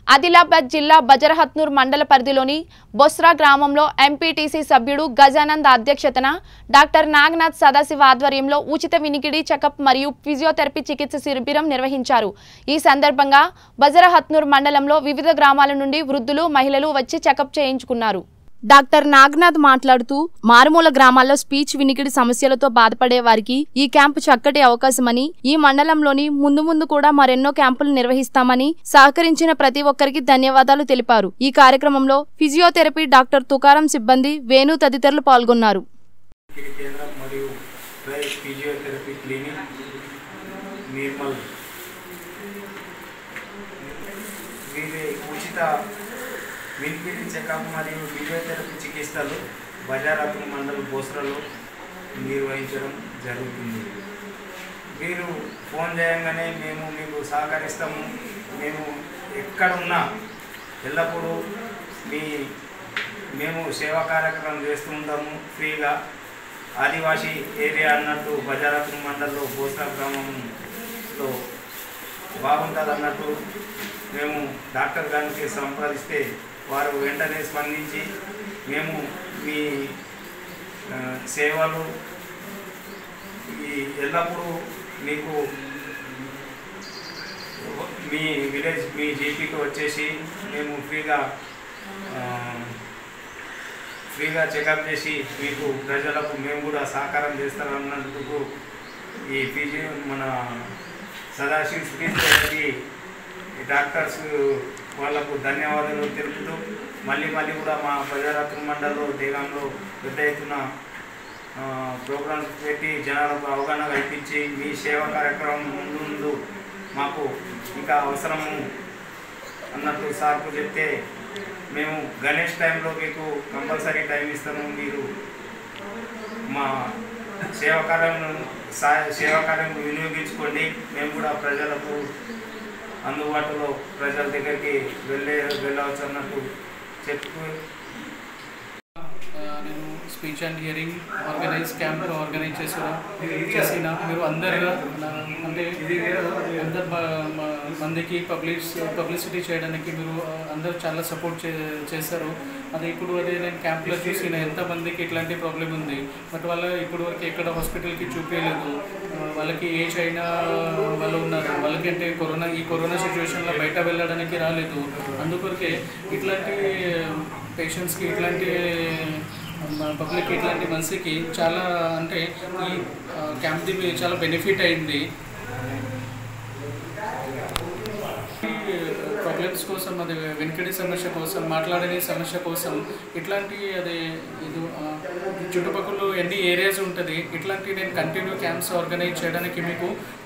ఆదిలాబాద్ జిల్లా బజరహత్నూర్ మండల పరిధిలోని బొస్రా గ్రామంలో ఎంపీటీసీ సభ్యుడు గజానంద్ అధ్యక్షతన డాక్టర్ నాగనాథ్ సదాశివ ఆధ్వర్యంలో ఉచిత వినికిడి చెకప్ మరియు ఫిజియోథెరపీ చికిత్స శిబిరం నిర్వహించారు ఈ సందర్భంగా బజరహత్నూర్ మండలంలో వివిధ గ్రామాల నుండి వృద్ధులు మహిళలు వచ్చి చెకప్ చేయించుకున్నారు డాక్టర్ నాగనాథ్ మాట్లాడుతూ మారుమూల గ్రామాల్లో స్పీచ్ వినికిడి సమస్యలతో బాధపడే వారికి ఈ క్యాంపు చక్కటి అవకాశమని ఈ మండలంలోని ముందు ముందు కూడా మరెన్నో క్యాంపులు నిర్వహిస్తామని సహకరించిన ప్రతి ఒక్కరికి ధన్యవాదాలు తెలిపారు ఈ కార్యక్రమంలో ఫిజియోథెరపీ డాక్టర్ తుకారం సిబ్బంది వేణు తదితరులు పాల్గొన్నారు ఇది కేంద్రం మరియు డ్రై ఫిజియోథెరపీ క్లినిక్ నిర్మల్ వీరి ఉచిత వినికిడి చెకప్ మరియు ఫిజియోథెరపీ చికిత్సలు బజారాత్మ మండల్ బోస్రలో నిర్వహించడం జరుగుతుంది మీరు ఫోన్ చేయగానే మేము మీకు సహకరిస్తాము మేము ఎక్కడున్నా ఎల్లప్పుడూ మీ మేము సేవా కార్యక్రమం చేస్తూ ఉంటాము ఫ్రీగా ఆదివాసీ ఏరియా అన్నట్టు బజారాత్మ మండల్లో బోస్రా గ్రామంలో బాగుంటుంది అన్నట్టు మేము డాక్టర్ గారికి సంప్రదిస్తే వారు వెంటనే స్పందించి మేము మీ ఆ, సేవలు ఈ ఎల్లప్పుడూ మీకు మీ విలేజ్ మీ జీపీకి వచ్చేసి మేము ఫ్రీగా ఆ, ఫ్రీగా చెకప్ చేసి మీకు ప్రజలకు మేము కూడా సహకారం చేస్తారన్నందుకు ఈ పీజీ మన సదాశివ్ స్పీచ్ థెరపీ డాక్టర్స్ వాళ్ళకు ధన్యవాదాలు తెలుపుతూ మళ్ళీ మళ్ళీ కూడా మా ప్రజారత్న మండలంలో దేగంలో పెద్ద ఎత్తున ఆ, ప్రోగ్రామ్స్ పెట్టి జనాలకు అవగాహన కల్పించి మీ సేవా కార్యక్రమం ముందు ముందు మాకు ఇంకా అవసరము అన్నట్టు సార్కు చెప్తే మేము గణేష్ టైంలో మీకు కంపల్సరీ టైం ఇస్తాము మీరు మా సేవాకార్యం సేవాకార్యం వినియోగించుకోండి మేము కూడా ప్రజలకు అందుబాటులో ప్రజల దగ్గరికి వెళ్ళే వెళ్ళవచ్చు అన్నట్టు చెప్పు ఆ, నేను speech and hearing organise camp organise చేసిన చేసిన మీరు అందరు నా- అంటే అందరు బ- మ- మందికి పబ్లిష్ పబ్లిసిటీ చేయడానికి మీరు ఆ, అందరూ చాలా సపోర్ట్ చే చేశారు అది ఇప్పుడు అదే నేను క్యాంప్లో చూసిన ఎంతమందికి ఇట్లాంటి ప్రాబ్లం ఉంది బట్ వాళ్ళ ఇప్పుడు వరకు ఎక్కడ హాస్పిటల్కి చూపించలేదు ఆ, వాళ్ళకి ఏజ్ అయినా వాళ్ళు ఉన్నారు వాళ్ళకి అంటే కరోనా ఈ కరోనా సిచ్యువేషన్లో బయట వెళ్ళడానికి రాలేదు అందుకొరకే ఇట్లాంటి పేషెంట్స్కి ఇట్లాంటి పబ్లిక్ ఇట్లాంటి మనిషికి చాలా అంటే ఈ క్యాంప్ది చాలా బెనిఫిట్ అయింది ప్రాబ్లమ్స్ కోసం అది వెనుకడి సమస్య కోసం మాట్లాడని సమస్య కోసం ఇట్లాంటి అది ఇది ఆ, చుట్టుపక్కల ఎన్ని ఏరియాస్ ఉంటుంది ఇట్లాంటి నేను కంటిన్యూ క్యాంప్స్ ఆర్గనైజ్ చేయడానికి మీకు